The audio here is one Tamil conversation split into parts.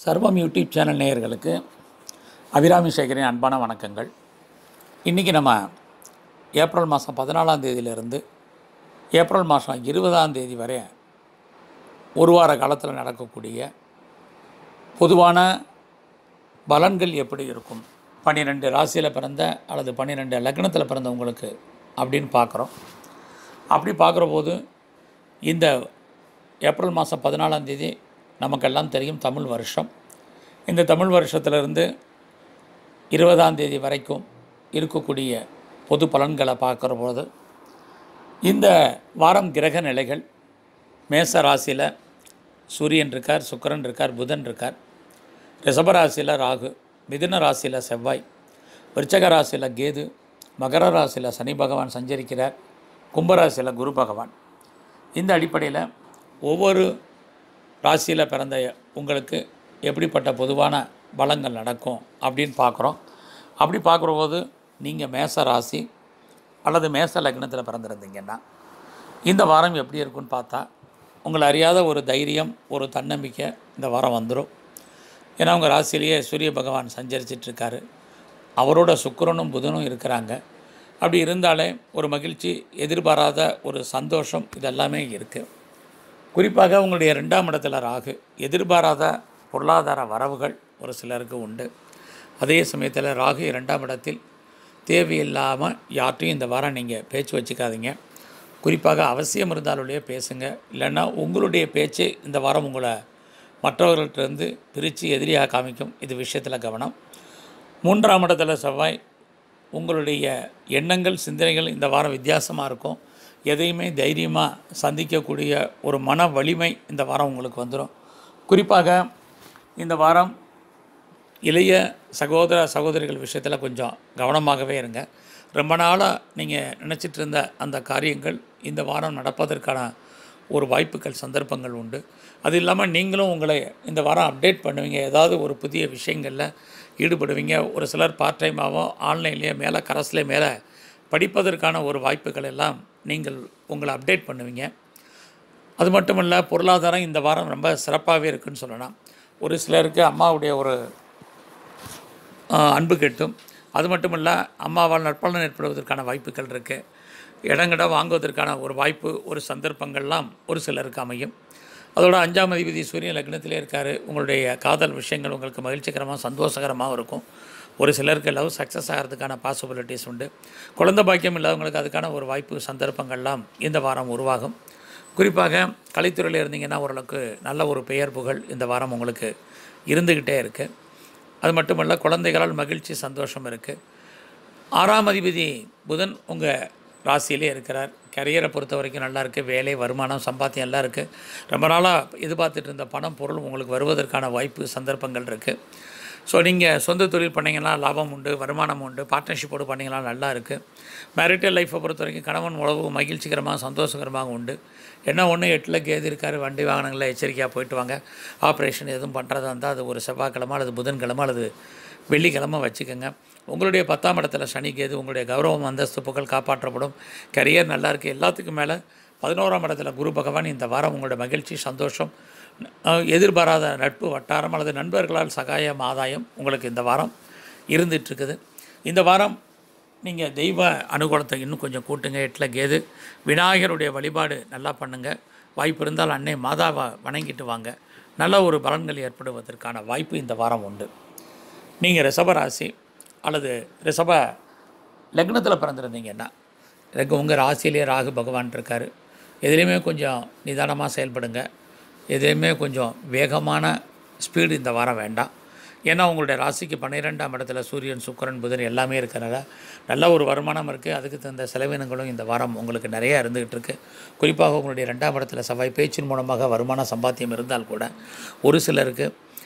சர்வம் யூடியூப் சேனல் நேயர்களுக்கு அபிராமி சேகரின் அன்பான வணக்கங்கள் இன்றைக்கி நம்ம ஏப்ரல் மாதம் பதினாலாம் தேதியிலிருந்து ஏப்ரல் மாதம் இருபதாம் தேதி வரை ஒரு வார காலத்தில் நடக்கக்கூடிய பொதுவான பலன்கள் எப்படி இருக்கும் பன்னிரெண்டு ராசியில் பிறந்த அல்லது பன்னிரெண்டு லக்னத்தில் பிறந்தவங்களுக்கு அப்படின்னு பார்க்குறோம் அப்படி பார்க்குற போது இந்த ஏப்ரல் மாதம் பதினாலாம் தேதி நமக்கெல்லாம் தெரியும் தமிழ் வருஷம் இந்த தமிழ் வருஷத்திலிருந்து இருபதாம் தேதி வரைக்கும் இருக்கக்கூடிய பொது பலன்களை பார்க்குற போது இந்த வாரம் கிரக நிலைகள் மேச ராசியில் சூரியன் இருக்கார் சுக்கிரன் இருக்கார் புதன் இருக்கார் ரிஷபராசியில் ராகு மிதுன ராசியில் செவ்வாய் விருச்சக ராசியில் கேது மகர ராசியில் சனி பகவான் சஞ்சரிக்கிறார் கும்பராசியில் குரு பகவான் இந்த அடிப்படையில் ஒவ்வொரு ராசியில் பிறந்த உங்களுக்கு எப்படிப்பட்ட பொதுவான பலங்கள் நடக்கும் அப்படின்னு பார்க்குறோம் அப்படி பார்க்குற போது நீங்கள் மேச ராசி அல்லது மேச லக்னத்தில் பிறந்திருந்தீங்கன்னா இந்த வாரம் எப்படி இருக்குன்னு பார்த்தா உங்களை அறியாத ஒரு தைரியம் ஒரு தன்னம்பிக்கை இந்த வாரம் வந்துடும் ஏன்னா உங்கள் ராசியிலேயே சூரிய பகவான் சஞ்சரிச்சிட்ருக்காரு அவரோட சுக்கிரனும் புதனும் இருக்கிறாங்க அப்படி இருந்தாலே ஒரு மகிழ்ச்சி எதிர்பாராத ஒரு சந்தோஷம் இதெல்லாமே இருக்குது குறிப்பாக உங்களுடைய ரெண்டாம் இடத்துல ராகு எதிர்பாராத பொருளாதார வரவுகள் ஒரு சிலருக்கு உண்டு அதே சமயத்தில் ராகு இரண்டாம் இடத்தில் தேவையில்லாமல் யார்ட்டையும் இந்த வாரம் நீங்கள் பேச்சு வச்சுக்காதீங்க குறிப்பாக அவசியம் இருந்தாலுடைய பேசுங்க இல்லைன்னா உங்களுடைய பேச்சே இந்த வாரம் உங்களை மற்றவர்கள்ட்டிருந்து பிரித்து எதிரியாக காமிக்கும் இது விஷயத்தில் கவனம் மூன்றாம் இடத்துல செவ்வாய் உங்களுடைய எண்ணங்கள் சிந்தனைகள் இந்த வாரம் வித்தியாசமாக இருக்கும் எதையுமே தைரியமாக சந்திக்கக்கூடிய ஒரு மன வலிமை இந்த வாரம் உங்களுக்கு வந்துடும் குறிப்பாக இந்த வாரம் இளைய சகோதர சகோதரிகள் விஷயத்தில் கொஞ்சம் கவனமாகவே இருங்க ரொம்ப நாளாக நீங்கள் நினச்சிட்டு இருந்த அந்த காரியங்கள் இந்த வாரம் நடப்பதற்கான ஒரு வாய்ப்புகள் சந்தர்ப்பங்கள் உண்டு அது இல்லாமல் நீங்களும் உங்களை இந்த வாரம் அப்டேட் பண்ணுவீங்க ஏதாவது ஒரு புதிய விஷயங்களில் ஈடுபடுவீங்க ஒரு சிலர் பார்ட் டைமாகவும் ஆன்லைன்லேயே மேலே கரஸ்லேயே மேலே படிப்பதற்கான ஒரு வாய்ப்புகள் எல்லாம் நீங்கள் உங்களை அப்டேட் பண்ணுவீங்க அது மட்டும் இல்லை பொருளாதாரம் இந்த வாரம் ரொம்ப சிறப்பாகவே இருக்குன்னு சொல்லலாம் ஒரு சிலருக்கு அம்மாவுடைய ஒரு ஆஹ், அன்பு கெட்டும் அது மட்டும் இல்லை அம்மாவால் நற்பலன் ஏற்படுவதற்கான வாய்ப்புகள் இருக்குது இடங்கட வாங்குவதற்கான ஒரு வாய்ப்பு ஒரு சந்தர்ப்பங்கள்லாம் ஒரு சிலருக்கு அமையும் அதோட அஞ்சாம் அதிபதி சூரியன் லக்னத்திலே இருக்கார் உங்களுடைய காதல் விஷயங்கள் உங்களுக்கு மகிழ்ச்சிகரமாக சந்தோஷகரமாக இருக்கும் ஒரு சிலருக்கு லவ் சக்ஸஸ் ஆகிறதுக்கான பாசிபிலிட்டிஸ் உண்டு குழந்தை பாக்கியம் இல்லாதவங்களுக்கு அதுக்கான ஒரு வாய்ப்பு சந்தர்ப்பங்கள்லாம் இந்த வாரம் உருவாகும் குறிப்பாக கலைத்துறையில் இருந்தீங்கன்னா ஓரளவுக்கு நல்ல ஒரு பெயர் புகழ் இந்த வாரம் உங்களுக்கு இருந்துக்கிட்டே இருக்குது அது மட்டுமல்ல குழந்தைகளால் மகிழ்ச்சி சந்தோஷம் இருக்குது ஆறாம் அதிபதி புதன் உங்கள் ராசியிலே இருக்கிறார் கரியரை பொறுத்த வரைக்கும் நல்லா இருக்குது வேலை வருமானம் சம்பாத்தியம் எல்லாம் இருக்குது ரொம்ப நாளாக எதிர்பார்த்துட்டு இருந்த பணம் பொருள் உங்களுக்கு வருவதற்கான வாய்ப்பு சந்தர்ப்பங்கள் இருக்குது ஸோ நீங்கள் சொந்த தொழில் பண்ணிங்கன்னா லாபம் உண்டு வருமானம் உண்டு பார்ட்னர்ஷிப்போடு பண்ணிங்கன்னா நல்லா இருக்குது மேரிட்டல் லைஃப்பை பொறுத்த வரைக்கும் கணவன் உழவு மகிழ்ச்சிகரமாக சந்தோஷகரமாக உண்டு என்ன ஒன்று எட்டில் கேது இருக்கார் வண்டி வாகனங்களில் எச்சரிக்கையாக போயிட்டு வாங்க ஆப்ரேஷன் எதுவும் பண்ணுறதா இருந்தால் அது ஒரு செவ்வாய்க்கிழமை அல்லது புதன்கிழமை அல்லது வெள்ளிக்கிழமை வச்சுக்கோங்க உங்களுடைய பத்தாம் இடத்துல சனி கேது உங்களுடைய கௌரவம் அந்தஸ்து புகழ் காப்பாற்றப்படும் கரியர் நல்லா இருக்குது எல்லாத்துக்கும் மேலே பதினோராம் இடத்துல குரு பகவான் இந்த வாரம் உங்களோட மகிழ்ச்சி சந்தோஷம் அஹ், எதிர்பாராத நட்பு வட்டாரம் அல்லது நண்பர்களால் சகாயம் ஆதாயம் உங்களுக்கு இந்த வாரம் இருந்துகிட்ருக்குது இந்த வாரம் நீங்கள் தெய்வ அனுகூலத்தை இன்னும் கொஞ்சம் கூட்டுங்க எட்டில் கேது விநாயகருடைய வழிபாடு நல்லா பண்ணுங்கள் வாய்ப்பு இருந்தால் அன்னை மாதாவை வணங்கிட்டு வாங்க நல்ல ஒரு பலன்கள் ஏற்படுவதற்கான வாய்ப்பு இந்த வாரம் உண்டு நீங்கள் ரிஷபராசி அல்லது ரிஷப லக்னத்தில் பிறந்திருந்தீங்கன்னா எனக்கு உங்கள் ராசியிலே ராகு பகவான் இருக்கார் எதுலேயுமே கொஞ்சம் நிதானமாக செயல்படுங்க எதுலேயுமே கொஞ்சம் வேகமான ஸ்பீடு இந்த வாரம் வேண்டாம் ஏன்னா உங்களுடைய ராசிக்கு பன்னிரெண்டாம் இடத்துல சூரியன் சுக்கிரன் புதன் எல்லாமே இருக்கிறனால நல்ல ஒரு வருமானம் இருக்குது அதுக்கு தகுந்த செலவினங்களும் இந்த வாரம் உங்களுக்கு நிறையா இருந்துகிட்டு இருக்கு குறிப்பாக உங்களுடைய ரெண்டாம் இடத்துல செவ்வாய் பேச்சின் மூலமாக வருமான சம்பாத்தியம் இருந்தால் கூட ஒரு சிலருக்கு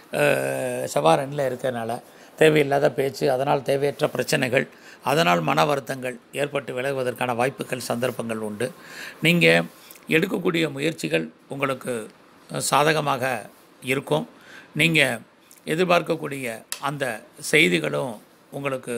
அஹ், செவ்வாய் ரெண்டில் இருக்கிறனால தேவையில்லாத பேச்சு அதனால் தேவையற்ற பிரச்சனைகள் அதனால் மன வருத்தங்கள் ஏற்பட்டு விலகுவதற்கான வாய்ப்புகள் சந்தர்ப்பங்கள் உண்டு நீங்கள் எடுக்கக்கூடிய முயற்சிகள் உங்களுக்கு சாதகமாக இருக்கும் நீங்கள் எதிர்பார்க்கக்கூடிய அந்த செய்திகளும் உங்களுக்கு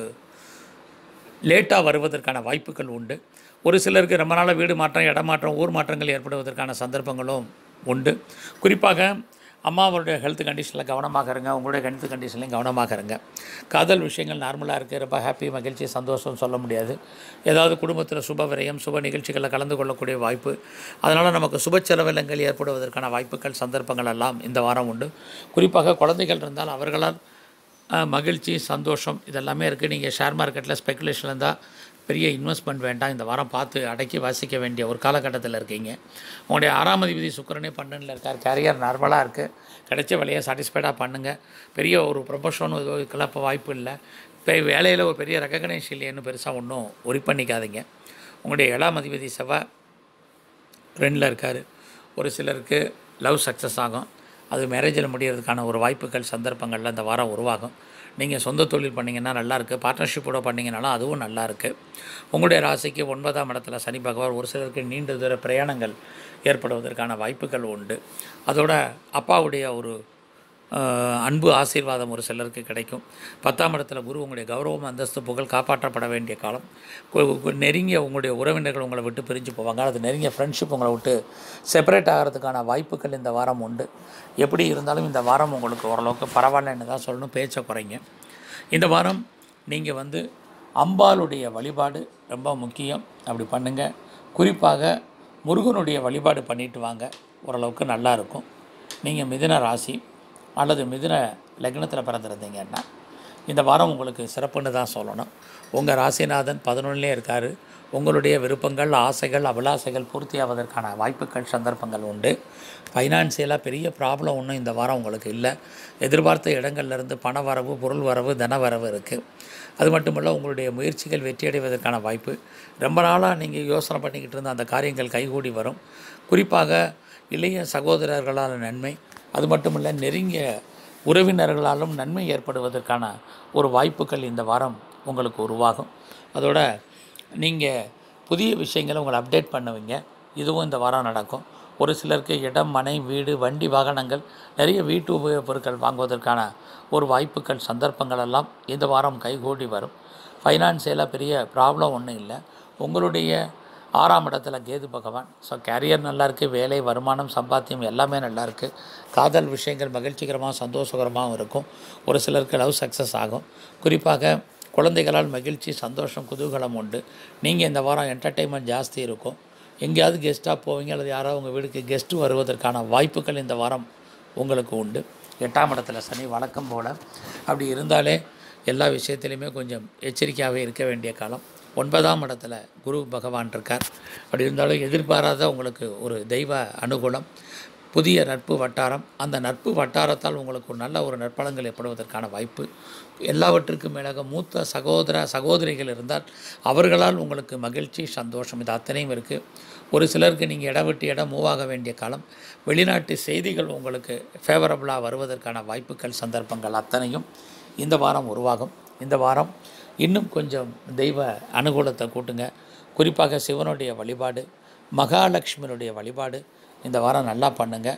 லேட்டாக வருவதற்கான வாய்ப்புகள் உண்டு ஒரு சிலருக்கு ரொம்ப நாளாக வீடு மாற்றம் இடமாற்றம் ஊர் மாற்றங்கள் ஏற்படுவதற்கான சந்தர்ப்பங்களும் உண்டு குறிப்பாக அம்மாவோடைய ஹெல்த் கண்டிஷனில் கவனமாக இருங்க உங்களுடைய ஹெல்த் கண்டிஷன்லையும் கவனமாக இருங்க காதல் விஷயங்கள் நார்மலாக இருக்குது ரொம்ப ஹாப்பி மகிழ்ச்சி சந்தோஷம் சொல்ல முடியாது ஏதாவது குடும்பத்தில் சுப விரயம் சுப நிகழ்ச்சிகளில் கலந்து கொள்ளக்கூடிய வாய்ப்பு அதனால் நமக்கு சுப செலவினங்கள் ஏற்படுவதற்கான வாய்ப்புகள் சந்தர்ப்பங்கள் எல்லாம் இந்த வாரம் உண்டு குறிப்பாக குழந்தைகள் இருந்தால் அவர்களால் அஹ், மகிழ்ச்சி சந்தோஷம் இதெல்லாமே இருக்குது நீங்கள் ஷேர் மார்க்கெட்டில் ஸ்பெகுலேஷன் இருந்தால் பெரிய இன்வெஸ்ட்மெண்ட் வேண்டாம் இந்த வாரம் பார்த்து அடக்கி வாசிக்க வேண்டிய ஒரு காலகட்டத்தில் இருக்கீங்க உங்களுடைய ஆறாம் அதிபதி சுக்கிரனே பன்னெண்டில் இருக்கார் கேரியர் நார்மலாக இருக்குது கிடைச்ச வேலையை சாட்டிஸ்ஃபைடாக பண்ணுங்கள் பெரிய ஒரு ப்ரொமோஷன் இதோ இதுக்கெல்லாம் இப்போ வாய்ப்பு இல்லை இப்போ வேலையில் ஒரு பெரிய ரெக்கக்னைஸ் இல்லைன்னு பெருசாக ஒன்றும் ஒரி பண்ணிக்காதீங்க உங்களுடைய ஏழாம் அதிபதி செவ்வாய் ரெண்டில் இருக்கார் ஒரு சிலருக்கு லவ் சக்ஸஸ் ஆகும் அது மேரேஜில் முடியறதுக்கான ஒரு வாய்ப்புகள் சந்தர்ப்பங்கள்ல இந்த வாரம் உருவாகும் நீங்கள் சொந்த தொழில் பண்ணிங்கன்னா நல்லாயிருக்கு பார்ட்னர்ஷிப்போட பண்ணிங்கனாலும் அதுவும் நல்லாயிருக்கு உங்களுடைய ராசிக்கு ஒன்பதாம் இடத்துல சனி பகவான் ஒரு சிலருக்கு நீண்ட தூர பிரயாணங்கள் ஏற்படுவதற்கான வாய்ப்புகள் உண்டு அதோட அப்பாவுடைய ஒரு ஆஹ், அன்பு ஆசீர்வாதம் ஒரு சிலருக்கு கிடைக்கும் பத்தாம் இடத்துல குரு உங்களுடைய கௌரவம் அந்தஸ்து புகழ் காப்பாற்றப்பட வேண்டிய காலம் கு- கு- நெருங்கிய உங்களுடைய உறவினர்கள் உங்களை விட்டு பிரிஞ்சு போவாங்க அது நெருங்கிய ஃப்ரெண்ட்ஷிப் உங்களை விட்டு செப்பரேட் ஆகிறதுக்கான வாய்ப்புகள் இந்த வாரம் உண்டு எப்படி இருந்தாலும் இந்த வாரம் உங்களுக்கு ஓரளவுக்கு பரவாயில்லன்னு தான் சொல்லணும் பேச்சை குறைங்க இந்த வாரம் நீங்கள் வந்து அம்பாளுடைய வழிபாடு ரொம்ப முக்கியம் அப்படி பண்ணுங்கள் குறிப்பாக முருகனுடைய வழிபாடு பண்ணிட்டு வாங்க ஓரளவுக்கு நல்லா இருக்கும் நீங்கள் மிதுன ராசி அல்லது மிதுன லக்னத்தில் பிறந்திருந்தீங்கன்னா இந்த வாரம் உங்களுக்கு சிறப்புன்னு தான் சொல்லணும் உங்கள் ராசிநாதன் பதினொன்றுலே இருக்கார் உங்களுடைய விருப்பங்கள் ஆசைகள் அபிலாசைகள் பூர்த்தியாவதற்கான வாய்ப்புகள் சந்தர்ப்பங்கள் உண்டு ஃபைனான்சியலாக பெரிய ப்ராப்ளம் ஒன்றும் இந்த வாரம் உங்களுக்கு இல்லை எதிர்பார்த்த இடங்கள்லேருந்து பண வரவு பொருள் வரவு தன வரவு இருக்குது அது மட்டுமல்ல உங்களுடைய முயற்சிகள் வெற்றியடைவதற்கான வாய்ப்பு ரொம்ப நாளாக நீங்கள் யோசனை பண்ணிக்கிட்டு இருந்த அந்த காரியங்கள் கைகூடி வரும் குறிப்பாக இளைய சகோதரர்களால் நன்மை அது மட்டுமல்ல நெருங்கிய உறவினர்களாலும் நன்மை ஏற்படுவதற்கான ஒரு வாய்ப்புகள் இந்த வாரம் உங்களுக்கு உருவாகும் அதோட நீங்கள் புதிய விஷயங்களை உங்களை அப்டேட் பண்ணுவீங்க இதுவும் இந்த வாரம் நடக்கும் ஒரு சிலருக்கு இடம் மனை வீடு வண்டி வாகனங்கள் நிறைய வீட்டு உபயோகப் பொருட்கள் வாங்குவதற்கான ஒரு வாய்ப்புகள் சந்தர்ப்பங்கள் எல்லாம் இந்த வாரம் கைகூடி வரும் ஃபைனான்சியலாக பெரிய ப்ராப்ளம் ஒன்றும் இல்லை உங்களுடைய ஆறாம் இடத்துல கேது பகவான் ஸோ கேரியர் நல்லாயிருக்கு வேலை வருமானம் சம்பாத்தியம் எல்லாமே நல்லாயிருக்கு காதல் விஷயங்கள் மகிழ்ச்சிகரமாக சந்தோஷகரமாகவும் இருக்கும் ஒரு சிலருக்கு லவ் சக்ஸஸ் ஆகும் குறிப்பாக குழந்தைகளால் மகிழ்ச்சி சந்தோஷம் குதூகலம் உண்டு நீங்கள் இந்த வாரம் என்டர்டெயின்மெண்ட் ஜாஸ்தி இருக்கும் எங்கேயாவது கெஸ்ட்டாக போவீங்க அல்லது யாராவது உங்கள் வீட்டுக்கு கெஸ்ட்டு வருவதற்கான வாய்ப்புகள் இந்த வாரம் உங்களுக்கு உண்டு எட்டாம் இடத்துல சனி வழக்கம் போல் அப்படி இருந்தாலே எல்லா விஷயத்துலையுமே கொஞ்சம் எச்சரிக்கையாகவே இருக்க வேண்டிய காலம் ஒன்பதாம் இடத்துல குரு பகவான் இருக்கார் அப்படி இருந்தாலும் எதிர்பாராத உங்களுக்கு ஒரு தெய்வ அனுகூலம் புதிய நட்பு வட்டாரம் அந்த நட்பு வட்டாரத்தால் உங்களுக்கு ஒரு நல்ல ஒரு நற்பலங்கள் ஏற்படுவதற்கான வாய்ப்பு எல்லாவற்றுக்கும் மேலாக மூத்த சகோதர சகோதரிகள் இருந்தால் அவர்களால் உங்களுக்கு மகிழ்ச்சி சந்தோஷம் இது அத்தனையும் இருக்குது ஒரு சிலருக்கு நீங்கள் இடம் விட்டு இடம் மூவ் ஆக வேண்டிய காலம் வெளிநாட்டு செய்திகள் உங்களுக்கு ஃபேவரபுளாக வருவதற்கான வாய்ப்புகள் சந்தர்ப்பங்கள் அத்தனையும் இந்த வாரம் உருவாகும் இந்த வாரம் இன்னும் கொஞ்சம் தெய்வ அனுகூலத்தை கூட்டுங்க குறிப்பாக சிவனுடைய வழிபாடு மகாலட்சுமியினுடைய வழிபாடு இந்த வாரம் நல்லா பண்ணுங்க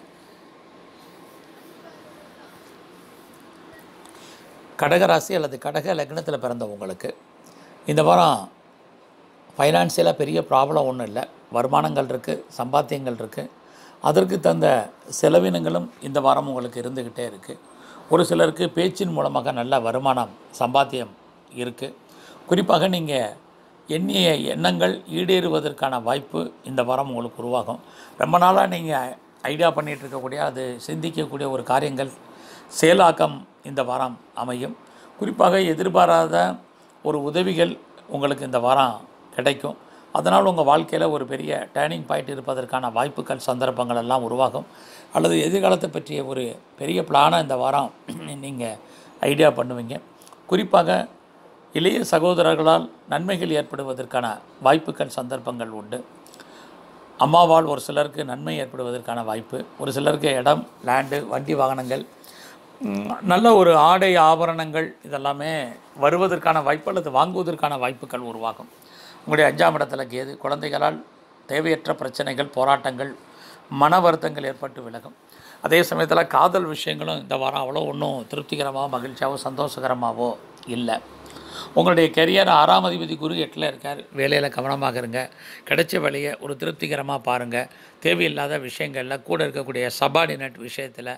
கடகராசி அல்லது கடக லக்னத்தில் பிறந்தவங்களுக்கு இந்த வாரம் ஃபைனான்சியலாக பெரிய ப்ராப்ளம் ஒன்றும் இல்லை வருமானங்கள் இருக்குது சம்பாத்தியங்கள் இருக்குது அதற்கு தந்த செலவினங்களும் இந்த வாரம் உங்களுக்கு இருந்துக்கிட்டே இருக்குது ஒரு சிலருக்கு பேச்சின் மூலமாக நல்ல வருமானம் சம்பாத்தியம் இருக்குது குறிப்பாக நீங்கள் எண்ணிய எண்ணங்கள் ஈடேறுவதற்கான வாய்ப்பு இந்த வாரம் உங்களுக்கு உருவாகும் ரொம்ப நாளாக நீங்கள் ஐடியா பண்ணிகிட்டு இருக்கக்கூடிய அது சிந்திக்கக்கூடிய ஒரு காரியங்கள் செயலாக்கம் இந்த வாரம் அமையும் குறிப்பாக எதிர்பாராத ஒரு உதவிகள் உங்களுக்கு இந்த வாரம் கிடைக்கும் அதனால் உங்கள் வாழ்க்கையில் ஒரு பெரிய டேர்னிங் பாயிண்ட் இருப்பதற்கான வாய்ப்புகள் சந்தர்ப்பங்கள் எல்லாம் உருவாகும் அல்லது எதிர்காலத்தை பற்றிய ஒரு பெரிய பிளானை இந்த வாரம் நீங்கள் ஐடியா பண்ணுவீங்க குறிப்பாக இளைய சகோதரர்களால் நன்மைகள் ஏற்படுவதற்கான வாய்ப்புகள் சந்தர்ப்பங்கள் உண்டு அம்மாவால் ஒரு சிலருக்கு நன்மை ஏற்படுவதற்கான வாய்ப்பு ஒரு சிலருக்கு இடம் லேண்டு வண்டி வாகனங்கள் ம், நல்ல ஒரு ஆடை ஆபரணங்கள் இதெல்லாமே வருவதற்கான வாய்ப்பு அல்லது வாங்குவதற்கான வாய்ப்புகள் உருவாகும் உங்களுடைய அஞ்சாம் இடத்துல கேது குழந்தைகளால் தேவையற்ற பிரச்சனைகள் போராட்டங்கள் மன வருத்தங்கள் ஏற்பட்டு விலகும் அதே சமயத்தில் காதல் விஷயங்களும் இந்த வாரம் அவ்வளோ ஒன்றும் திருப்திகரமாக மகிழ்ச்சியாவோ சந்தோஷகரமாகவோ இல்லை உங்களுடைய கெரியர் ஆறாம் அதிபதி குரு எட்டில் இருக்கார் வேலையில் கவனமாக இருங்க கிடைச்ச வேலையை ஒரு திருப்திகரமாக பாருங்கள் தேவையில்லாத விஷயங்களில் கூட இருக்கக்கூடிய சபார்டினேட் விஷயத்தில்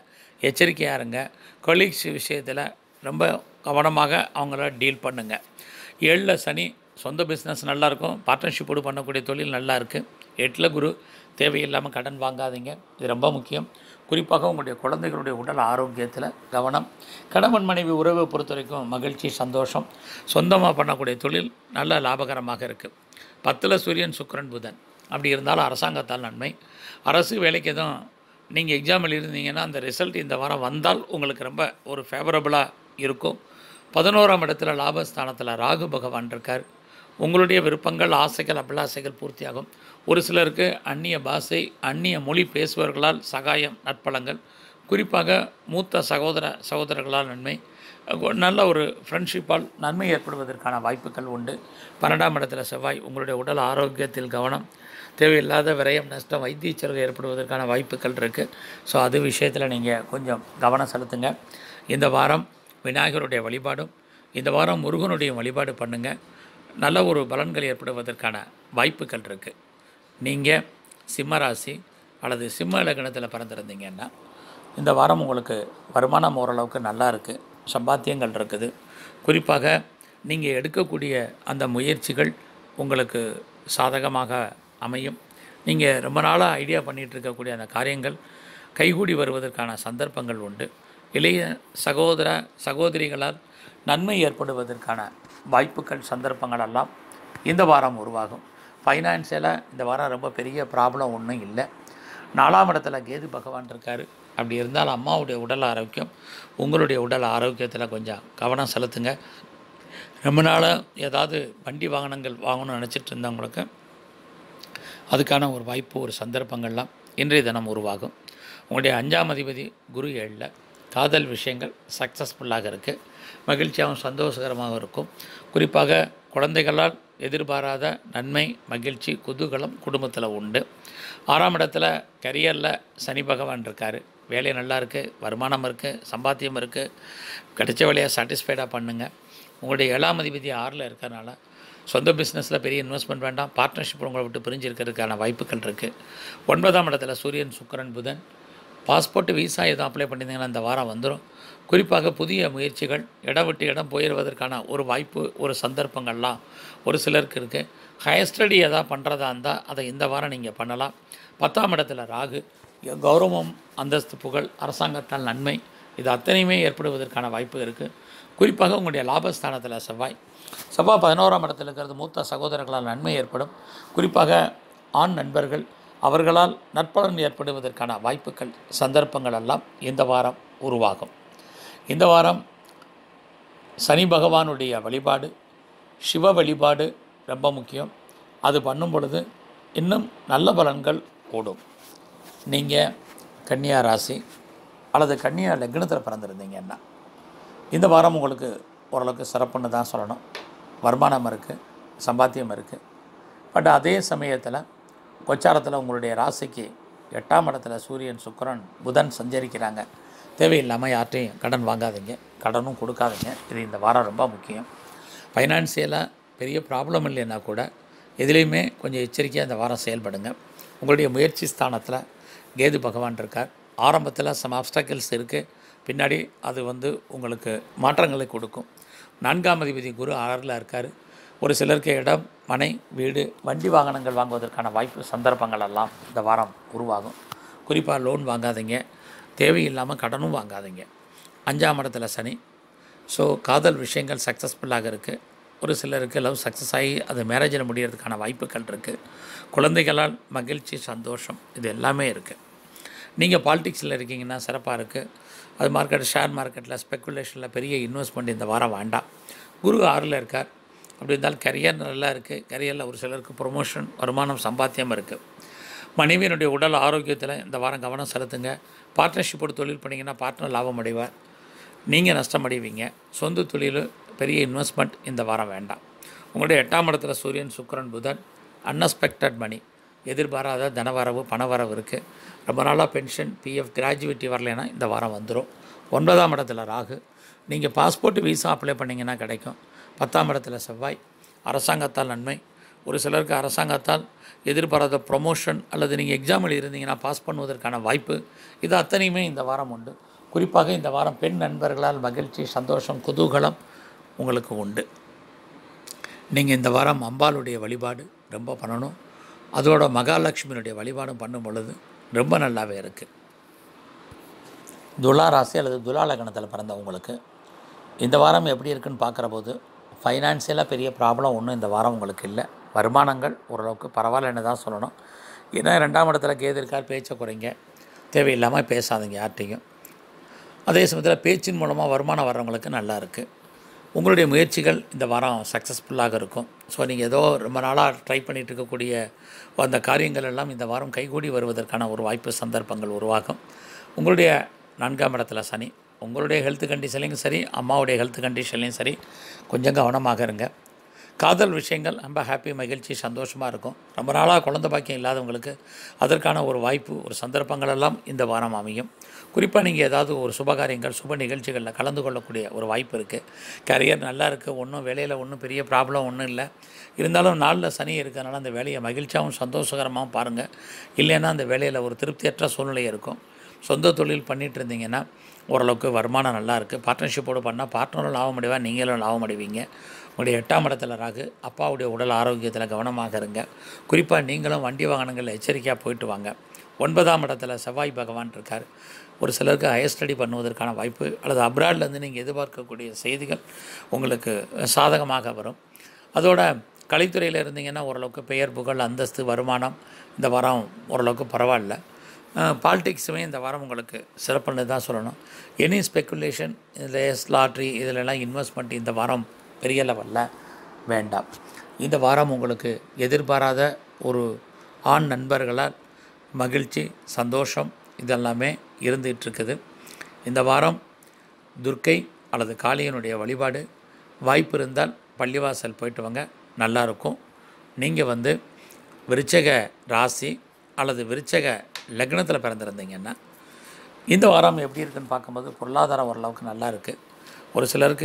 எச்சரிக்கையாக இருங்க கொலீக்ஸ் விஷயத்தில் ரொம்ப கவனமாக அவங்கள டீல் பண்ணுங்கள் ஏழில் சனி சொந்த பிஸ்னஸ் நல்லாயிருக்கும் பார்ட்னர்ஷிப்போடு பண்ணக்கூடிய தொழில் நல்லா இருக்குது எட்டில் குரு தேவையில்லாமல் கடன் வாங்காதீங்க இது ரொம்ப முக்கியம் குறிப்பாக உங்களுடைய குழந்தைகளுடைய உடல் ஆரோக்கியத்தில் கவனம் கணவன் மனைவி உறவை பொறுத்த வரைக்கும் மகிழ்ச்சி சந்தோஷம் சொந்தமாக பண்ணக்கூடிய தொழில் நல்ல லாபகரமாக இருக்குது பத்தில் சூரியன் சுக்கிரன் புதன் அப்படி இருந்தாலும் அரசாங்கத்தால் நன்மை அரசு வேலைக்கு எதுவும் நீங்கள் எக்ஸாம் எழுதியிருந்தீங்கன்னா அந்த ரிசல்ட் இந்த வாரம் வந்தால் உங்களுக்கு ரொம்ப ஒரு ஃபேவரபுளாக இருக்கும் பதினோராம் இடத்துல லாபஸ்தானத்தில் ராகு பகவான் இருக்கார் உங்களுடைய விருப்பங்கள் ஆசைகள் அபிலாசைகள் பூர்த்தியாகும் ஒரு சிலருக்கு அந்நிய பாஷை அந்நிய மொழி பேசுபவர்களால் சகாயம் நற்பலங்கள் குறிப்பாக மூத்த சகோதர சகோதரர்களால் நன்மை அஹ் நல்ல ஒரு ஃப்ரெண்ட்ஷிப்பால் நன்மை ஏற்படுவதற்கான வாய்ப்புகள் உண்டு பன்னெண்டாம் இடத்துல செவ்வாய் உங்களுடைய உடல் ஆரோக்கியத்தில் கவனம் தேவையில்லாத விரயம் நஷ்டம் வைத்திய செலவு ஏற்படுவதற்கான வாய்ப்புகள் இருக்குது ஸோ அது விஷயத்தில் நீங்கள் கொஞ்சம் கவனம் செலுத்துங்க இந்த வாரம் விநாயகருடைய வழிபாடும் இந்த வாரம் முருகனுடைய வழிபாடு பண்ணுங்கள் நல்ல ஒரு பலன்கள் ஏற்படுவதற்கான வாய்ப்புகள் இருக்குது நீங்கள் சிம்ம ராசி அல்லது சிம்ம இலக்கணத்தில் பிறந்திருந்தீங்கன்னா இந்த வாரம் உங்களுக்கு வருமானம் ஓரளவுக்கு நல்லா இருக்குது சம்பாத்தியங்கள் இருக்குது குறிப்பாக நீங்கள் எடுக்கக்கூடிய அந்த முயற்சிகள் உங்களுக்கு சாதகமாக அமையும் நீங்கள் ரொம்ப நாளாக ஐடியா பண்ணிகிட்டு இருக்கக்கூடிய அந்த காரியங்கள் கைகூடி வருவதற்கான சந்தர்ப்பங்கள் உண்டு இளைய சகோதர சகோதரிகளால் நன்மை ஏற்படுவதற்கான வாய்ப்புகள் சந்தர்ப்பங்கள் எல்லாம் இந்த வாரம் உருவாகும் ஃபைனான்சியலாக இந்த வாரம் ரொம்ப பெரிய ப்ராப்ளம் ஒன்றும் இல்லை நாலாம் இடத்துல கேது பகவான் இருக்கார் அப்படி இருந்தால் அம்மாவுடைய உடல் ஆரோக்கியம் உங்களுடைய உடல் ஆரோக்கியத்தில் கொஞ்சம் கவனம் செலுத்துங்க ரொம்ப நாளாக ஏதாவது வண்டி வாகனங்கள் வாங்கணும்னு நினச்சிட்டு இருந்தவங்களுக்கு அதுக்கான ஒரு வாய்ப்பு ஒரு சந்தர்ப்பங்கள்லாம் இன்றைய தினம் உருவாகும் உங்களுடைய அஞ்சாம் அதிபதி குரு ஏழில் காதல் விஷயங்கள் சக்ஸஸ்ஃபுல்லாக இருக்குது மகிழ்ச்சியாகவும் சந்தோஷகரமாகவும் இருக்கும் குறிப்பாக குழந்தைகளால் எதிர்பாராத நன்மை மகிழ்ச்சி குதூகலம் குடும்பத்தில் உண்டு ஆறாம் இடத்துல கரியரில் சனி பகவான் இருக்கார் வேலை நல்லா இருக்குது வருமானம் இருக்குது சம்பாத்தியம் இருக்குது கிடைச்ச வேலையை சாட்டிஸ்ஃபைடாக பண்ணுங்கள் உங்களுடைய ஏழாம் அதிபதி ஆறில் இருக்கறனால சொந்த பிஸ்னஸில் பெரிய இன்வெஸ்ட்மெண்ட் வேண்டாம் பார்ட்னர்ஷிப் உங்களை விட்டு பிரிஞ்சு இருக்கிறதுக்கான வாய்ப்புகள் இருக்குது ஒன்பதாம் இடத்துல சூரியன் சுக்கிரன் புதன் பாஸ்போர்ட் விசா எதுவும் அப்ளை பண்ணியிருந்தீங்கன்னா இந்த வாரம் வந்துடும் குறிப்பாக புதிய முயற்சிகள் இடம் விட்டு இடம் போயிடுவதற்கான ஒரு வாய்ப்பு ஒரு சந்தர்ப்பங்கள்லாம் ஒரு சிலருக்கு இருக்குது ஹையர் ஸ்டடி எதாவது பண்ணுறதா இருந்தால் அதை இந்த வாரம் நீங்கள் பண்ணலாம் பத்தாம் இடத்துல ராகு கௌரவம் அந்தஸ்து புகழ் அரசாங்கத்தால் நன்மை இது அத்தனையுமே ஏற்படுவதற்கான வாய்ப்பு இருக்குது குறிப்பாக உங்களுடைய லாபஸ்தானத்தில் செவ்வாய் செவ்வாய் பதினோராம் இடத்துல இருக்கிறது மூத்த சகோதரர்களால் நன்மை ஏற்படும் குறிப்பாக ஆண் நண்பர்கள் அவர்களால் நற்பலன் ஏற்படுவதற்கான வாய்ப்புகள் சந்தர்ப்பங்கள் எல்லாம் இந்த வாரம் உருவாகும் இந்த வாரம் சனி பகவானுடைய வழிபாடு சிவ வழிபாடு ரொம்ப முக்கியம் அது பண்ணும் பொழுது இன்னும் நல்ல பலன்கள் கூடும் நீங்கள் கன்னியா ராசி அல்லது கன்னியா லக்னத்தில் பிறந்திருந்தீங்கன்னா இந்த வாரம் உங்களுக்கு ஓரளவுக்கு சிறப்புன்னு தான் சொல்லணும் வருமானம் இருக்குது சம்பாத்தியம் இருக்குது பட் அதே சமயத்தில் கொச்சாரத்தில் உங்களுடைய ராசிக்கு எட்டாம் இடத்துல சூரியன் சுக்கிரன் புதன் சஞ்சரிக்கிறாங்க தேவையில்லாமல் யார்ட்டையும் கடன் வாங்காதீங்க கடனும் கொடுக்காதீங்க இது இந்த வாரம் ரொம்ப முக்கியம் ஃபைனான்சியலாக பெரிய ப்ராப்ளம் இல்லைன்னா கூட எதுலேயுமே கொஞ்சம் எச்சரிக்கையாக இந்த வாரம் செயல்படுங்க உங்களுடைய முயற்சி ஸ்தானத்தில் கேது பகவான் இருக்கார் ஆரம்பத்தில் சம் ஆப்ஸ்டாக்கிள்ஸ் இருக்குது பின்னாடி அது வந்து உங்களுக்கு மாற்றங்களை கொடுக்கும் நான்காம் அதிபதி குரு ஆறில் இருக்கார் ஒரு சிலருக்கு இடம் மனை வீடு வண்டி வாகனங்கள் வாங்குவதற்கான வாய்ப்பு சந்தர்ப்பங்கள் எல்லாம் இந்த வாரம் உருவாகும் குறிப்பாக லோன் வாங்காதீங்க தேவையில்லாமல் கடனும் வாங்காதீங்க அஞ்சாம் இடத்துல சனி ஸோ காதல் விஷயங்கள் சக்ஸஸ்ஃபுல்லாக இருக்குது ஒரு சிலருக்கு லவ் சக்ஸஸ் ஆகி அது மேரேஜில் முடியறதுக்கான வாய்ப்புகள் இருக்குது குழந்தைகளால் மகிழ்ச்சி சந்தோஷம் இது எல்லாமே இருக்குது நீங்கள் பாலிடிக்ஸில் இருக்கீங்கன்னா சிறப்பாக இருக்குது அது மார்க்கெட் ஷேர் மார்க்கெட்டில் ஸ்பெக்குலேஷனில் பெரிய இன்வெஸ்ட்மெண்ட் இந்த வாரம் வேண்டாம் குரு ஆறில் இருக்கார் அப்படி இருந்தாலும் கரியர் நல்லா இருக்குது கரியரில் ஒரு சிலருக்கு ப்ரொமோஷன் வருமானம் சம்பாத்தியம் இருக்குது மனைவியினுடைய உடல் ஆரோக்கியத்தில் இந்த வாரம் கவனம் செலுத்துங்க பார்ட்னர்ஷிப்போடு தொழில் பண்ணிங்கன்னா பார்ட்னர் லாபம் அடைவார் நீங்கள் நஷ்டம் அடைவீங்க சொந்த தொழில் பெரிய இன்வெஸ்ட்மெண்ட் இந்த வாரம் வேண்டாம் உங்களுடைய எட்டாம் இடத்துல சூரியன் சுக்கிரன் புதன் அன்எக்ஸ்பெக்டட் மணி எதிர்பாராத தனவரவு பணவரவு இருக்குது ரொம்ப நாளாக பென்ஷன் பிஎஃப் கிராஜுவிட்டி வரலைன்னா இந்த வாரம் வந்துடும் ஒன்பதாம் இடத்துல ராகு நீங்கள் பாஸ்போர்ட் விசா அப்ளை பண்ணிங்கன்னா கிடைக்கும் பத்தாம் இடத்துல செவ்வாய் அரசாங்கத்தால் நன்மை ஒரு சிலருக்கு அரசாங்கத்தால் எதிர்பாராத ப்ரொமோஷன் அல்லது நீங்கள் எக்ஸாம் எழுதியிருந்தீங்கன்னா பாஸ் பண்ணுவதற்கான வாய்ப்பு இது அத்தனையுமே இந்த வாரம் உண்டு குறிப்பாக இந்த வாரம் பெண் நண்பர்களால் மகிழ்ச்சி சந்தோஷம் குதூகலம் உங்களுக்கு உண்டு நீங்கள் இந்த வாரம் அம்பாளுடைய வழிபாடு ரொம்ப பண்ணணும் அதோட மகாலட்சுமியினுடைய வழிபாடும் பண்ணும் பொழுது ரொம்ப நல்லாவே இருக்குது துலா ராசி அல்லது துலா லக்னத்தில் பிறந்தவங்களுக்கு இந்த வாரம் எப்படி இருக்குன்னு பார்க்குற போது ஃபைனான்சியலாக பெரிய ப்ராப்ளம் ஒன்றும் இந்த வாரம் உங்களுக்கு இல்லை வருமானங்கள் ஓரளவுக்கு பரவாயில்லன்னு தான் சொல்லணும் ஏன்னா ரெண்டாம் இடத்துல கேது இருக்கார் பேச்சை குறைங்க தேவையில்லாமல் பேசாதீங்க யார்கிட்டையும் அதே சமயத்தில் பேச்சின் மூலமாக வருமானம் வர்றவங்களுக்கு நல்லா இருக்குது உங்களுடைய முயற்சிகள் இந்த வாரம் சக்ஸஸ்ஃபுல்லாக இருக்கும் ஸோ நீங்கள் ஏதோ ரொம்ப நாளாக ட்ரை பண்ணிட்டு இருக்கக்கூடிய அந்த காரியங்கள் எல்லாம் இந்த வாரம் கைகூடி வருவதற்கான ஒரு வாய்ப்பு சந்தர்ப்பங்கள் உருவாகும் உங்களுடைய நான்காம் இடத்துல சனி உங்களுடைய ஹெல்த் கண்டிஷன்லையும் சரி அம்மாவுடைய ஹெல்த் கண்டிஷன்லையும் சரி கொஞ்சம் கவனமாக இருங்க காதல் விஷயங்கள் ரொம்ப ஹாப்பி மகிழ்ச்சி சந்தோஷமாக இருக்கும் ரொம்ப நாளாக குழந்தை பாக்கியம் இல்லாதவங்களுக்கு அதற்கான ஒரு வாய்ப்பு ஒரு சந்தர்ப்பங்கள் எல்லாம் இந்த வாரம் அமையும் குறிப்பாக நீங்கள் ஏதாவது ஒரு சுபகாரியங்கள் சுப நிகழ்ச்சிகளில் கலந்து கொள்ளக்கூடிய ஒரு வாய்ப்பு இருக்குது கரியர் நல்லா இருக்குது ஒன்றும் வேலையில் ஒன்றும் பெரிய ப்ராப்ளம் ஒன்றும் இல்லை இருந்தாலும் நாளில் சனி இருக்கிறதுனால அந்த வேலையை மகிழ்ச்சியாகவும் சந்தோஷகரமாகவும் பாருங்கள் இல்லைன்னா அந்த வேலையில் ஒரு திருப்தியற்ற சூழ்நிலை இருக்கும் சொந்த தொழில் பண்ணிகிட்டு இருந்தீங்கன்னா ஓரளவுக்கு வருமானம் நல்லா இருக்குது பார்ட்னர்ஷிப்போடு பண்ணால் பார்ட்னரும் லாபம் அடைவா நீங்களும் லாபம் அடைவீங்க உங்களுடைய எட்டாம் இடத்துல ராகு அப்பாவுடைய உடல் ஆரோக்கியத்தில் கவனமாக இருங்க குறிப்பாக நீங்களும் வண்டி வாகனங்களில் எச்சரிக்கையாக போயிட்டு வாங்க ஒன்பதாம் இடத்துல செவ்வாய் பகவான் இருக்கார் ஒரு சிலருக்கு ஹையர் ஸ்டடி பண்ணுவதற்கான வாய்ப்பு அல்லது அப்ராட்லேருந்து நீங்கள் எதிர்பார்க்கக்கூடிய செய்திகள் உங்களுக்கு சாதகமாக வரும் அதோட கலைத்துறையில் இருந்தீங்கன்னா ஓரளவுக்கு பெயர் புகழ் அந்தஸ்து வருமானம் இந்த வாரம் ஓரளவுக்கு பரவாயில்ல பாலிடிக்ஸுமே இந்த வாரம் உங்களுக்கு சிறப்புன்னு தான் சொல்லணும் எனி ஸ்பெக்குலேஷன் இதில் லாட்ரி இதிலெல்லாம் இன்வெஸ்ட்மெண்ட் இந்த வாரம் பெரிய லெவலில் வேண்டாம் இந்த வாரம் உங்களுக்கு எதிர்பாராத ஒரு ஆண் நண்பர்களால் மகிழ்ச்சி சந்தோஷம் இதெல்லாமே இருந்துகிட்டு இருக்குது இந்த வாரம் துர்க்கை அல்லது காளியனுடைய வழிபாடு வாய்ப்பு இருந்தால் பள்ளிவாசல் போயிட்டு வாங்க நல்லாயிருக்கும் நீங்கள் வந்து விருச்சக ராசி அல்லது விருச்சக லக்னத்தில் பிறந்திருந்தீங்கன்னா இந்த வாரம் எப்படி இருக்குன்னு பார்க்கும்போது பொருளாதாரம் ஓரளவுக்கு நல்லா இருக்குது ஒரு சிலருக்கு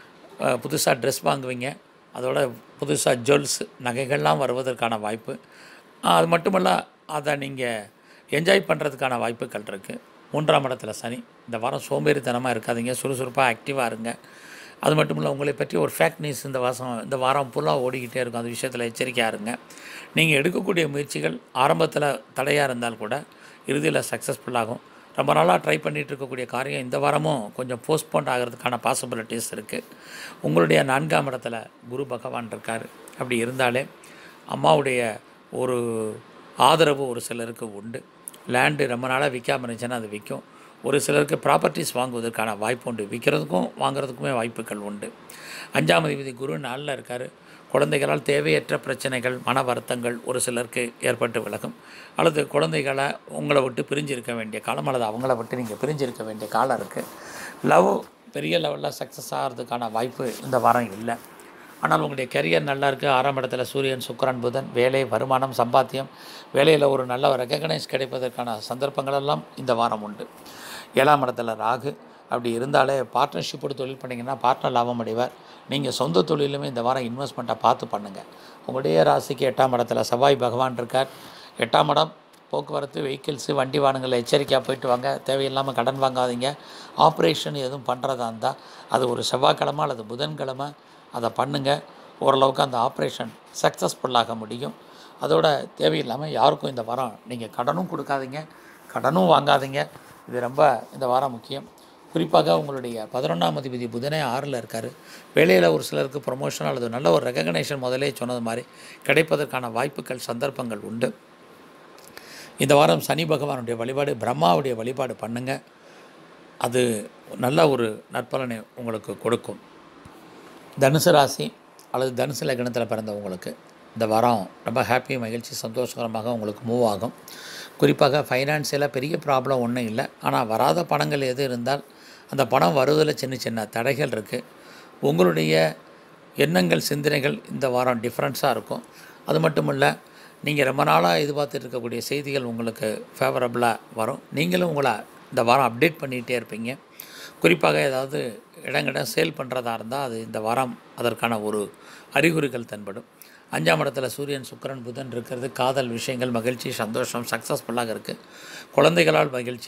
புதுசாக ட்ரெஸ் வாங்குவீங்க அதோட புதுசாக ஜுவல்ஸ் நகைகள்லாம் வருவதற்கான வாய்ப்பு ஆஹ் அது மட்டுமல்ல அதை நீங்கள் என்ஜாய் பண்ணுறதுக்கான வாய்ப்புகள் இருக்குது மூன்றாம் இடத்துல சனி இந்த வாரம் சோம்பேறித்தனமாக இருக்காதீங்க சுறுசுறுப்பாக ஆக்டிவாக இருங்க அது மட்டும் இல்லை உங்களை பற்றி ஒரு ஃபேக்ட் நியூஸ் இந்த வாசம் இந்த வாரம் ஃபுல்லாக ஓடிக்கிட்டே இருக்கும் அந்த விஷயத்தில் எச்சரிக்கையாக இருங்க நீங்கள் எடுக்கக்கூடிய முயற்சிகள் ஆரம்பத்தில் தடையாக இருந்தால் கூட இறுதியில் சக்ஸஸ்ஃபுல்லாகும் ரொம்ப நாளாக ட்ரை பண்ணிகிட்டு இருக்கக்கூடிய காரியம் இந்த வாரமும் கொஞ்சம் போஸ்ட்போன் ஆகிறதுக்கான பாசிபிலிட்டிஸ் இருக்குது உங்களுடைய நான்காம் இடத்துல குரு பகவான் இருக்கார் அப்படி இருந்தாலே அம்மாவுடைய ஒரு ஆதரவு ஒரு சிலருக்கு உண்டு லேண்டு ரொம்ப நாளாக விற்காம இருந்துச்சுன்னா அது விற்கும் ஒரு சிலருக்கு ப்ராப்பர்ட்டிஸ் வாங்குவதற்கான வாய்ப்பு உண்டு விற்கிறதுக்கும் வாங்குறதுக்குமே வாய்ப்புகள் உண்டு அஞ்சாம் அதிபதி குரு நாளில் இருக்கார் குழந்தைகளால் தேவையற்ற பிரச்சனைகள் மன வருத்தங்கள் ஒரு சிலருக்கு ஏற்பட்டு விலகும் அல்லது குழந்தைகளை உங்களை விட்டு பிரிஞ்சிருக்க வேண்டிய காலம் அல்லது அவங்கள விட்டு நீங்கள் பிரிஞ்சிருக்க வேண்டிய காலம் இருக்குது லவ் பெரிய லெவலில் சக்ஸஸ் ஆகிறதுக்கான வாய்ப்பு இந்த வாரம் இல்லை ஆனால் உங்களுடைய கெரியர் நல்லா இருக்குது ஆறாம் இடத்துல சூரியன் சுக்கிரன் புதன் வேலை வருமானம் சம்பாத்தியம் வேலையில் ஒரு நல்ல ரெக்கக்னைஸ் கிடைப்பதற்கான சந்தர்ப்பங்கள் எல்லாம் இந்த வாரம் உண்டு ஏழாம் இடத்துல ராகு அப்படி இருந்தாலே பார்ட்னர்ஷிப்போடு தொழில் பண்ணிங்கன்னா பார்ட்னர் லாபம் அடைவார் நீங்கள் சொந்த தொழிலுமே இந்த வாரம் இன்வெஸ்ட்மெண்ட்டை பார்த்து பண்ணுங்கள் உங்களுடைய ராசிக்கு எட்டாம் இடத்துல செவ்வாய் பகவான் இருக்கார் எட்டாம் இடம் போக்குவரத்து வெஹிக்கிள்ஸு வண்டி வாகனங்களில் எச்சரிக்கையாக போயிட்டு வாங்க தேவையில்லாமல் கடன் வாங்காதீங்க ஆப்ரேஷன் எதுவும் பண்ணுறதா இருந்தால் அது ஒரு செவ்வாய்க்கிழமை அல்லது புதன்கிழமை அதை பண்ணுங்கள் ஓரளவுக்கு அந்த ஆப்ரேஷன் சக்ஸஸ்ஃபுல்லாக முடியும் அதோட தேவையில்லாமல் யாருக்கும் இந்த வாரம் நீங்கள் கடனும் கொடுக்காதீங்க கடனும் வாங்காதீங்க இது ரொம்ப இந்த வாரம் முக்கியம் குறிப்பாக உங்களுடைய பதினொன்றாம் அதிபதி புதனே ஆறில் இருக்கார் வேலையில் ஒரு சிலருக்கு ப்ரொமோஷன் அல்லது நல்ல ஒரு ரெகக்னேஷன் முதலே சொன்னது மாதிரி கிடைப்பதற்கான வாய்ப்புகள் சந்தர்ப்பங்கள் உண்டு இந்த வாரம் சனி பகவானுடைய வழிபாடு பிரம்மாவுடைய வழிபாடு பண்ணுங்கள் அது நல்ல ஒரு நற்பலனை உங்களுக்கு கொடுக்கும் தனுசு ராசி அல்லது தனுசு லக்னத்தில் பிறந்தவங்களுக்கு இந்த வாரம் ரொம்ப ஹாப்பி மகிழ்ச்சி சந்தோஷகரமாக உங்களுக்கு மூவ் ஆகும் குறிப்பாக ஃபைனான்சியலாக பெரிய ப்ராப்ளம் ஒன்றும் இல்லை ஆனால் வராத பணங்கள் எது இருந்தால் அந்த பணம் வருவதில் சின்ன சின்ன தடைகள் இருக்குது உங்களுடைய எண்ணங்கள் சிந்தனைகள் இந்த வாரம் டிஃப்ரென்ஸாக இருக்கும் அது மட்டும் இல்லை நீங்கள் ரொம்ப நாளாக எதிர்பார்த்துட்டு இருக்கக்கூடிய செய்திகள் உங்களுக்கு ஃபேவரபுளாக வரும் நீங்களும் உங்களை இந்த வாரம் அப்டேட் பண்ணிகிட்டே இருப்பீங்க குறிப்பாக ஏதாவது இடங்கிடம் சேல் பண்ணுறதா இருந்தால் அது இந்த வாரம் அதற்கான ஒரு அறிகுறிகள் தென்படும் அஞ்சாம் இடத்துல சூரியன் சுக்கிரன் புதன் இருக்கிறது காதல் விஷயங்கள் மகிழ்ச்சி சந்தோஷம் சக்ஸஸ்ஃபுல்லாக இருக்குது குழந்தைகளால் மகிழ்ச்சி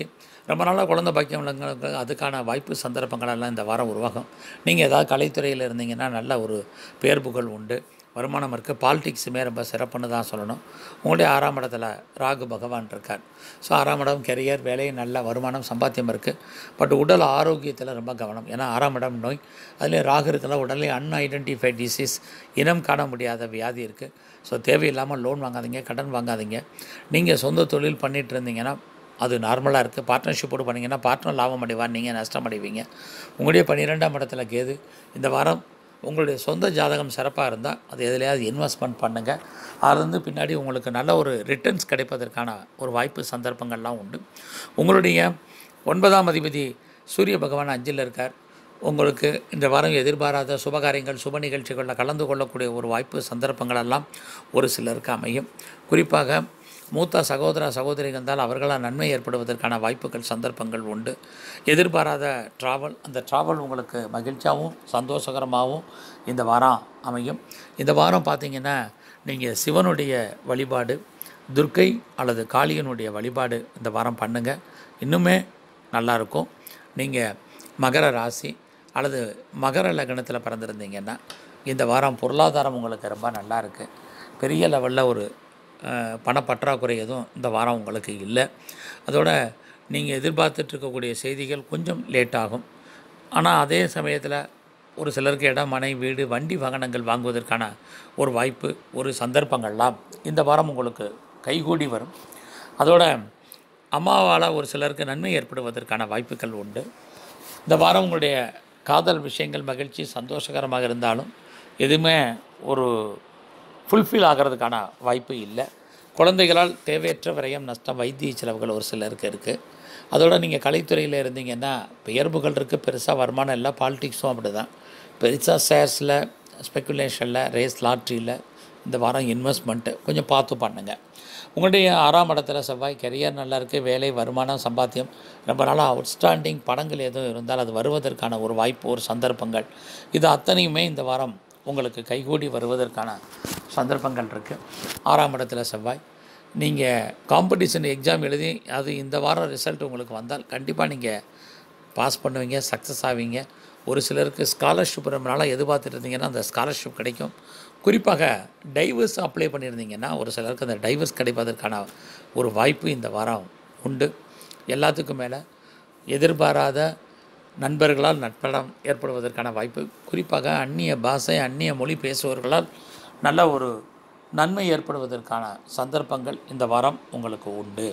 ரொம்ப நாளாக குழந்தை பாக்கியம் உள்ளவங்களுக்கு அதுக்கான வாய்ப்பு சந்தர்ப்பங்கள் எல்லாம் இந்த வாரம் உருவாகும் நீங்கள் ஏதாவது கலைத்துறையில் இருந்தீங்கன்னா நல்ல ஒரு பேர் புகழ் உண்டு வருமானம் இருக்குது பாலிடிக்ஸுமே ரொம்ப சிறப்புன்னு தான் சொல்லணும் உங்களுடைய ஆறாம் இடத்துல ராகு பகவான் இருக்கார் ஸோ ஆறாம் இடம் கெரியர் வேலை நல்ல வருமானம் சம்பாத்தியம் இருக்குது பட் உடல் ஆரோக்கியத்தில் ரொம்ப கவனம் ஏன்னா ஆறாம் இடம் நோய் அதுலேயும் ராகு இருக்கல உடலே அன்ஐடென்டிஃபைட் டிசீஸ் இனம் காண முடியாத வியாதி இருக்குது ஸோ தேவையில்லாமல் லோன் வாங்காதீங்க கடன் வாங்காதீங்க நீங்கள் சொந்த தொழில் பண்ணிகிட்டு இருந்தீங்கன்னா அது நார்மலாக இருக்குது பார்ட்னர்ஷிப்போடு பண்ணிங்கன்னா பார்ட்னர் லாபம் அடைவார் நீங்கள் நஷ்டம் அடைவீங்க உங்களுடைய பன்னிரெண்டாம் இடத்துல கேது இந்த வாரம் உங்களுடைய சொந்த ஜாதகம் சிறப்பாக இருந்தால் அது எதுலையாவது இன்வெஸ்ட்மெண்ட் பண்ணுங்கள் அதுலேருந்து பின்னாடி உங்களுக்கு நல்ல ஒரு ரிட்டர்ன்ஸ் கிடைப்பதற்கான ஒரு வாய்ப்பு சந்தர்ப்பங்கள்லாம் உண்டு உங்களுடைய ஒன்பதாம் அதிபதி சூரிய பகவான் அஞ்சில் இருக்கார் உங்களுக்கு இந்த வாரம் எதிர்பாராத சுபகாரியங்கள் சுப நிகழ்ச்சிகளில் கலந்து கொள்ளக்கூடிய ஒரு வாய்ப்பு சந்தர்ப்பங்கள் எல்லாம் ஒரு சிலருக்கு அமையும் குறிப்பாக மூத்த சகோதர சகோதரிகள் இருந்தால் அவர்களால் நன்மை ஏற்படுவதற்கான வாய்ப்புகள் சந்தர்ப்பங்கள் உண்டு எதிர்பாராத ட்ராவல் அந்த ட்ராவல் உங்களுக்கு மகிழ்ச்சியாகவும் சந்தோஷகரமாகவும் இந்த வாரம் அமையும் இந்த வாரம் பார்த்திங்கன்னா நீங்கள் சிவனுடைய வழிபாடு துர்க்கை அல்லது காளியனுடைய வழிபாடு இந்த வாரம் பண்ணுங்கள் இன்னுமே நல்லாயிருக்கும் நீங்கள் மகர ராசி அல்லது மகர லக்னத்தில் பிறந்திருந்தீங்கன்னா இந்த வாரம் பொருளாதாரம் உங்களுக்கு ரொம்ப நல்லா இருக்குது பெரிய லெவலில் ஒரு அஹ், பணப்பற்றாக்குறை எதுவும் இந்த வாரம் உங்களுக்கு இல்லை அதோட நீங்கள் எதிர்பார்த்துட்டு இருக்கக்கூடிய செய்திகள் கொஞ்சம் லேட் ஆகும் ஆனால் அதே சமயத்தில் ஒரு சிலருக்கு இடம் மனை வீடு வண்டி வாகனங்கள் வாங்குவதற்கான ஒரு வாய்ப்பு ஒரு சந்தர்ப்பங்கள்லாம் இந்த வாரம் உங்களுக்கு கைகூடி வரும் அதோட அம்மாவால் ஒரு சிலருக்கு நன்மை ஏற்படுவதற்கான வாய்ப்புகள் உண்டு இந்த வாரம் உங்களுடைய காதல் விஷயங்கள் மகிழ்ச்சி சந்தோஷகரமாக இருந்தாலும் எதுவுமே ஒரு ஃபுல்ஃபில் ஆகிறதுக்கான வாய்ப்பு இல்லை குழந்தைகளால் தேவையற்ற விரயம் நஷ்டம் வைத்திய செலவுகள் ஒரு சிலருக்கு இருக்குது அதோட நீங்கள் கலைத்துறையில் இருந்தீங்கன்னா பெயர்ப்புகள் இருக்குது பெருசாக வருமானம் இல்லை பாலிடிக்ஸும் அப்படி தான் பெருசாக ஷேர்ஸில் ஸ்பெக்குலேஷனில் ரேஸ் லாட்ரியில் இந்த வாரம் இன்வெஸ்ட்மெண்ட்டு கொஞ்சம் பார்த்து பண்ணுங்கள் உங்களுடைய ஆறாம் இடத்துல செவ்வாய் கெரியர் நல்லா இருக்குது வேலை வருமானம் சம்பாத்தியம் ரொம்ப நாளாக அவுட்ஸ்டாண்டிங் படங்கள் எதுவும் இருந்தால் அது வருவதற்கான ஒரு வாய்ப்பு ஒரு சந்தர்ப்பங்கள் இது அத்தனையுமே இந்த வாரம் உங்களுக்கு கைகூடி வருவதற்கான சந்தர்ப்பங்கள் இருக்குது ஆறாம் இடத்துல செவ்வாய் நீங்கள் காம்படிஷன் எக்ஸாம் எழுதி அது இந்த வாரம் ரிசல்ட் உங்களுக்கு வந்தால் கண்டிப்பாக நீங்கள் பாஸ் பண்ணுவீங்க சக்ஸஸ் ஆவீங்க ஒரு சிலருக்கு ஸ்காலர்ஷிப் ரொம்ப நாளாக எதிர்பார்த்துட்டு இருந்தீங்கன்னா அந்த ஸ்காலர்ஷிப் கிடைக்கும் குறிப்பாக டைவர்ஸ் அப்ளை பண்ணியிருந்தீங்கன்னா ஒரு சிலருக்கு அந்த டைவர்ஸ் கிடைப்பதற்கான ஒரு வாய்ப்பு இந்த வாரம் உண்டு எல்லாத்துக்கும் மேலே எதிர்பாராத நண்பர்களால் நட்படம் ஏற்படுவதற்கான வாய்ப்பு குறிப்பாக அந்நிய பாஷை அந்நிய மொழி பேசுபவர்களால் நல்ல ஒரு நன்மை ஏற்படுவதற்கான சந்தர்ப்பங்கள் இந்த வாரம் உங்களுக்கு உண்டு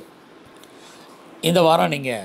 இந்த வாரம் நீங்கள்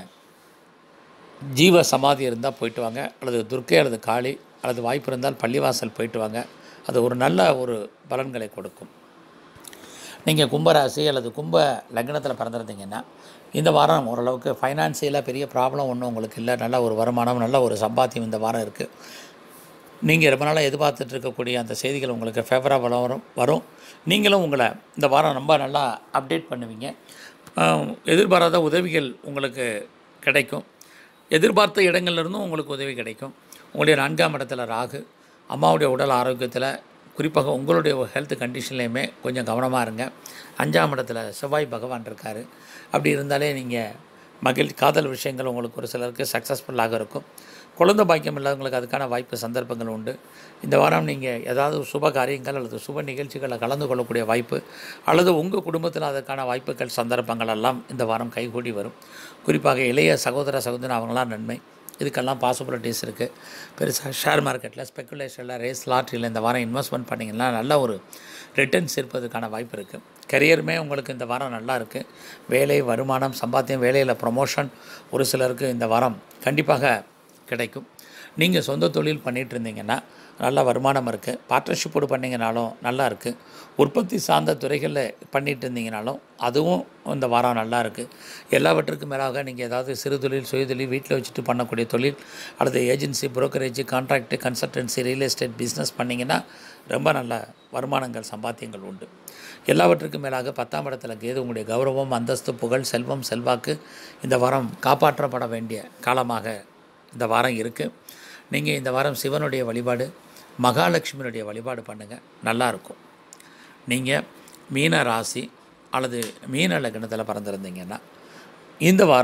ஜீவ சமாதி இருந்தால் போயிட்டு வாங்க அல்லது துர்க்கை அல்லது காளி அல்லது வாய்ப்பு இருந்தால் பள்ளிவாசல் போயிட்டு வாங்க அது ஒரு நல்ல ஒரு பலன்களை கொடுக்கும் நீங்கள் கும்பராசி அல்லது கும்ப லக்னத்தில் பிறந்திருந்தீங்கன்னா இந்த வாரம் ஓரளவுக்கு ஃபைனான்சியலாக பெரிய ப்ராப்ளம் ஒன்றும் உங்களுக்கு இல்லை நல்ல ஒரு வருமானம் நல்ல ஒரு சம்பாத்தியம் இந்த வாரம் இருக்குது நீங்கள் ரொம்ப நாளாக எதிர்பார்த்துட்டு இருக்கக்கூடிய அந்த செய்திகள் உங்களுக்கு ஃபேவராக வரும் வரும் நீங்களும் உங்களை இந்த வாரம் ரொம்ப நல்லா அப்டேட் பண்ணுவீங்க ஆஹ் எதிர்பாராத உதவிகள் உங்களுக்கு கிடைக்கும் எதிர்பார்த்த இடங்கள்ல இருந்தும் உங்களுக்கு உதவி கிடைக்கும் உங்களுடைய நான்காம் இடத்துல ராகு அம்மாவுடைய உடல் ஆரோக்கியத்தில் குறிப்பாக உங்களுடைய ஹெல்த் கண்டிஷன்லேயுமே கொஞ்சம் கவனமாக இருங்க அஞ்சாம் இடத்துல செவ்வாய் பகவான் இருக்கார் அப்படி இருந்தாலே நீங்கள் மகிழ் காதல் விஷயங்கள் உங்களுக்கு ஒரு சிலருக்கு சக்ஸஸ்ஃபுல்லாக இருக்கும் குழந்தை பாக்கியம் இல்லாதவங்களுக்கு அதுக்கான வாய்ப்பு சந்தர்ப்பங்கள் உண்டு இந்த வாரம் நீங்கள் ஏதாவது சுப காரியங்கள் அல்லது சுப நிகழ்ச்சிகளில் கலந்து கொள்ளக்கூடிய வாய்ப்பு அல்லது உங்கள் குடும்பத்தில் அதற்கான வாய்ப்புகள் சந்தர்ப்பங்கள் எல்லாம் இந்த வாரம் கைகூடி வரும் குறிப்பாக இளைய சகோதர சகோதரி அவங்களாம் நன்மை இதுக்கெல்லாம் பாசிபிலிட்டிஸ் இருக்குது பெருசாக ஷேர் மார்க்கெட்டில் ஸ்பெக்குலேஷனில் ரேஸ் லாட்ரியில் இந்த வாரம் இன்வெஸ்ட்மெண்ட் பண்ணிங்கன்னா நல்ல ஒரு ரிட்டர்ன்ஸ் இருப்பதற்கான வாய்ப்பு இருக்குது கரியருமே உங்களுக்கு இந்த வாரம் நல்லா இருக்குது வேலை வருமானம் சம்பாத்தியம் வேலையில் ப்ரொமோஷன் ஒரு சிலருக்கு இந்த வாரம் கண்டிப்பாக கிடைக்கும் நீங்கள் சொந்த தொழில் பண்ணிகிட்டு இருந்தீங்கன்னா நல்ல வருமானம் இருக்குது பார்ட்னர்ஷிப்போடு பண்ணிங்கனாலும் நல்லா இருக்குது உற்பத்தி சார்ந்த துறைகளில் பண்ணிட்டு இருந்தீங்கனாலும் அதுவும் இந்த வாரம் நல்லா இருக்குது எல்லாவற்றுக்கும் மேலாக நீங்கள் ஏதாவது சிறு தொழில் சுயதொழில் வீட்டில் வச்சுட்டு பண்ணக்கூடிய தொழில் அல்லது agency brokerage contract consultancy real estate business பண்ணிங்கன்னா ரொம்ப நல்ல வருமானங்கள் சம்பாத்தியங்கள் உண்டு எல்லாவற்றுக்கும் மேலாக பத்தாம் இடத்துல கேது உங்களுடைய கௌரவம் அந்தஸ்து புகழ் செல்வம் செல்வாக்கு இந்த வாரம் காப்பாற்றப்பட வேண்டிய காலமாக இந்த வாரம் இருக்குது நீங்கள் இந்த வாரம் சிவனுடைய வழிபாடு மகாலட்சுமியுடைய வழிபாடு பண்ணுங்கள் நல்லாயிருக்கும் நீங்கள் மீன ராசி அல்லது மீன லக்னத்தில் பிறந்திருந்தீங்கன்னா இந்த வாரம்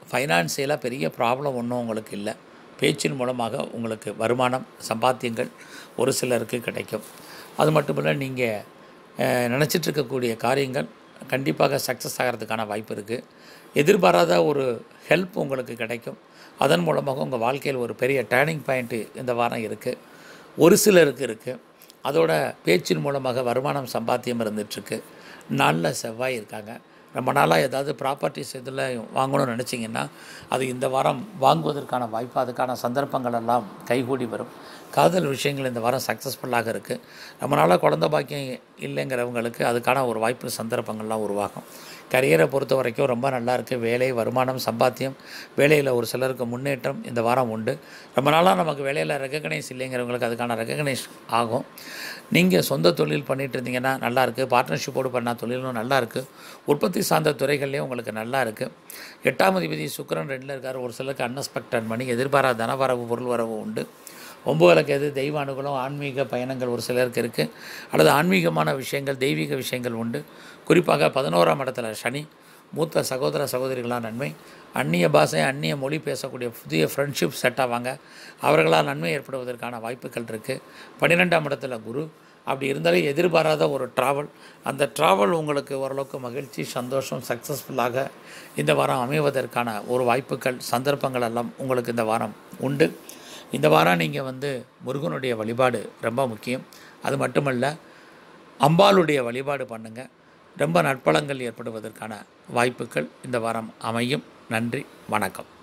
ஃபைனான்சியலாக பெரிய ப்ராப்ளம் ஒன்றும் உங்களுக்கு இல்லை பேச்சின் மூலமாக உங்களுக்கு வருமானம் சம்பாத்தியங்கள் ஒரு சிலருக்கு கிடைக்கும் அது மட்டுமல்ல நீங்கள் நினச்சிட்டு இருக்கக்கூடிய காரியங்கள் கண்டிப்பாக சக்ஸஸ் ஆகிறதுக்கான வாய்ப்பு இருக்குது எதிர்பாராத ஒரு ஹெல்ப் உங்களுக்கு கிடைக்கும் அதன் மூலமாக உங்கள் வாழ்க்கையில் ஒரு பெரிய டேர்னிங் பாயிண்ட்டு இந்த வாரம் இருக்குது ஒரு சிலருக்கு இருக்குது அதோட பேச்சின் மூலமாக வருமானம் சம்பாத்தியம் இருந்துகிட்ருக்கு நல்ல செவ்வாய் இருக்காங்க ரொம்ப நாளாக ஏதாவது ப்ராப்பர்ட்டிஸ் இதில் வாங்கணும்னு நினச்சிங்கன்னா அது இந்த வாரம் வாங்குவதற்கான வாய்ப்பு அதுக்கான சந்தர்ப்பங்கள் எல்லாம் கைகூடி வரும் காதல் விஷயங்கள் இந்த வாரம் சக்ஸஸ்ஃபுல்லாக இருக்குது ரொம்ப நாளாக குழந்த பாக்கியம் இல்லைங்கிறவங்களுக்கு அதுக்கான ஒரு வாய்ப்பு சந்தர்ப்பங்கள்லாம் உருவாகும் கரியரை பொறுத்த வரைக்கும் ரொம்ப நல்லா இருக்குது வேலை வருமானம் சம்பாத்தியம் வேலையில் ஒரு சிலருக்கு முன்னேற்றம் இந்த வாரம் உண்டு ரொம்ப நாளாக நமக்கு வேலையில் ரெக்கக்னைஸ் இல்லைங்கிறவங்களுக்கு அதுக்கான ரெக்கக்னைஸ் ஆகும் நீங்கள் சொந்த தொழில் பண்ணிட்டு இருந்தீங்கன்னா நல்லா இருக்குது பார்ட்னர்ஷிப்போடு பண்ணால் தொழிலும் நல்லா இருக்குது உற்பத்தி சார்ந்த துறைகள்லேயும் உங்களுக்கு நல்லா இருக்குது எட்டாம் அதிபதி சுக்கிரன் ரெண்டில் இருக்கார் ஒரு சிலருக்கு அன்எக்ஸ்பெக்டட் மணி எதிர்பாராத தனவரவு பொருள் வரவு உண்டு ஒம்புகளுக்கு எது தெய்வ அனுகூலம் ஆன்மீக பயணங்கள் ஒரு சிலருக்கு இருக்குது அல்லது ஆன்மீகமான விஷயங்கள் தெய்வீக விஷயங்கள் உண்டு குறிப்பாக பதினோராம் இடத்துல சனி மூத்த சகோதர சகோதரிகளால் நன்மை அந்நிய பாஷை அந்நிய மொழி பேசக்கூடிய புதிய ஃப்ரெண்ட்ஷிப் செட் ஆவாங்க அவர்களால் நன்மை ஏற்படுவதற்கான வாய்ப்புகள் இருக்குது பன்னிரெண்டாம் இடத்துல குரு அப்படி இருந்தாலும் எதிர்பாராத ஒரு ட்ராவல் அந்த ட்ராவல் உங்களுக்கு ஓரளவுக்கு மகிழ்ச்சி சந்தோஷம் சக்ஸஸ்ஃபுல்லாக இந்த வாரம் அமைவதற்கான ஒரு வாய்ப்புகள் சந்தர்ப்பங்கள் எல்லாம் உங்களுக்கு இந்த வாரம் உண்டு இந்த வாரம் நீங்கள் வந்து முருகனுடைய வழிபாடு ரொம்ப முக்கியம் அது மட்டுமல்ல அம்பாளுடைய வழிபாடு பண்ணுங்கள் ரொம்ப நற்பலங்கள் ஏற்படுவதற்கான வாய்ப்புகள் இந்த வாரம் அமையும் நன்றி வணக்கம்